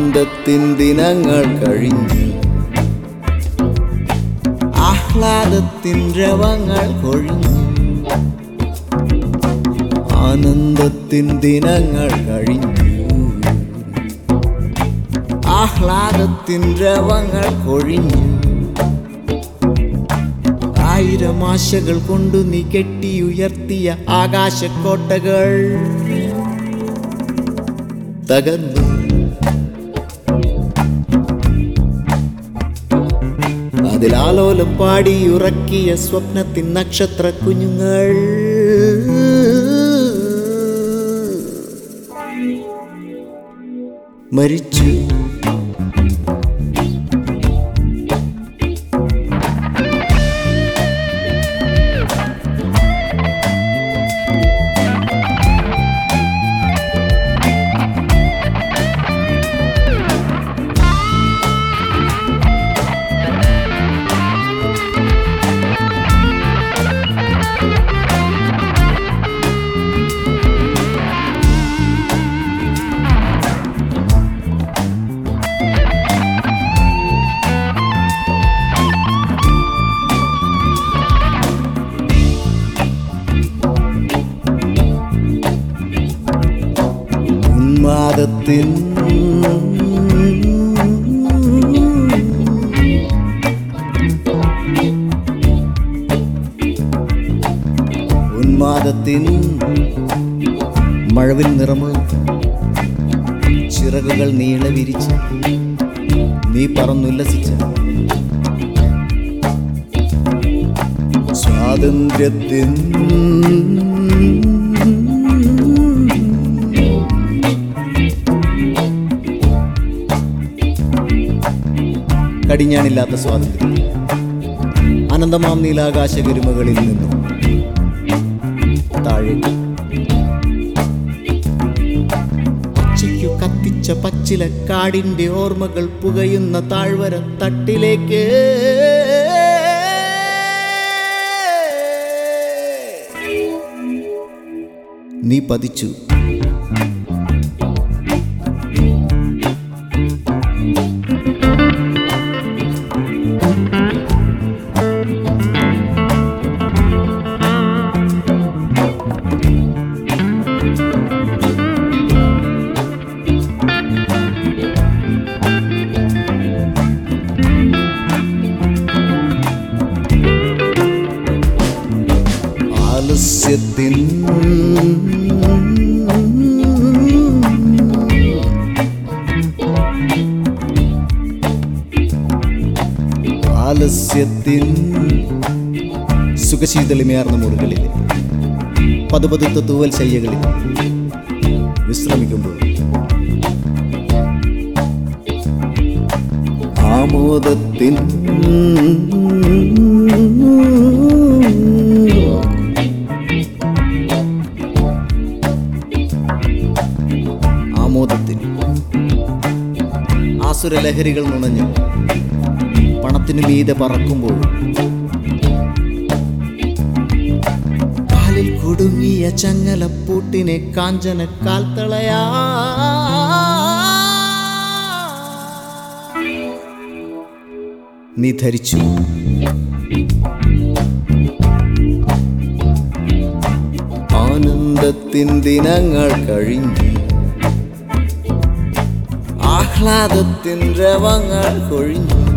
ആനന്ദത്തിൻ ദിനങ്ങൾ കഴിഞ്ഞു ആഹ്ലാദത്തിൻ രവങ്ങൾ കൊഴിഞ്ഞു ആനന്ദത്തിൻ ദിനങ്ങൾ കഴിഞ്ഞു ആഹ്ലാദത്തിൻ രവങ്ങൾ കൊഴിഞ്ഞു ആയിരം ആശകൾ കൊണ്ടു നീ കെട്ടിയുയർത്തിയ ആകാശക്കോട്ടകൾ തകർന്നു അതിലാലോലം പാടിയുറക്കിയ സ്വപ്നത്തിൻ നക്ഷത്ര കുഞ്ഞുങ്ങൾ മരിച്ചു ഉന്മാദത്തിൻ ഉന്മാദത്തിൻ മഴവിൽ നിറമുള്ള ചിറകുകൾ നീളെ വിരിച്ച് നീ പറന്നുല്ലസിച്ച സ്വാതന്ത്ര്യത്തിൻ കടിഞ്ഞാണില്ലാത്ത സ്വാതന്ത്ര്യം അനന്തമാം നീലാകാശ ഗരിമകളിൽ നിന്നും താഴേക്ക് പച്ചയ്ക്കു കത്തിച്ച പച്ചിലക്കാടിന്റെ ഓർമ്മകൾ പുകയുന്ന താഴ്വര തട്ടിലേക്ക് നീ പതിച്ചു ആലസ്യത്തിൻ ആലസ്യത്തിൻ സുഖശീതളിമയാർന്ന മുറികളിൽ പതുപതുത്ത തൂവൽ ശയ്യകളിൽ വിശ്രമിക്കുമ്പോൾ ആമോദത്തിൻ ആമോദത്തിൽ ആസുരലഹരികൾ നുണഞ്ഞു പണത്തിനു മീതെ പറക്കുമ്പോൾ കാലിൽ കുടുങ്ങിയ ചങ്ങലപ്പൂട്ടിനെ കാഞ്ചന കാൽത്തളയാ നീ ധരിച്ചു ആനന്ദത്തിൻ ദിനങ്ങൾ കഴിഞ്ഞു ആഹ്ലാദത്തിൻ രവങ്ങൾ കൊഴിഞ്ഞു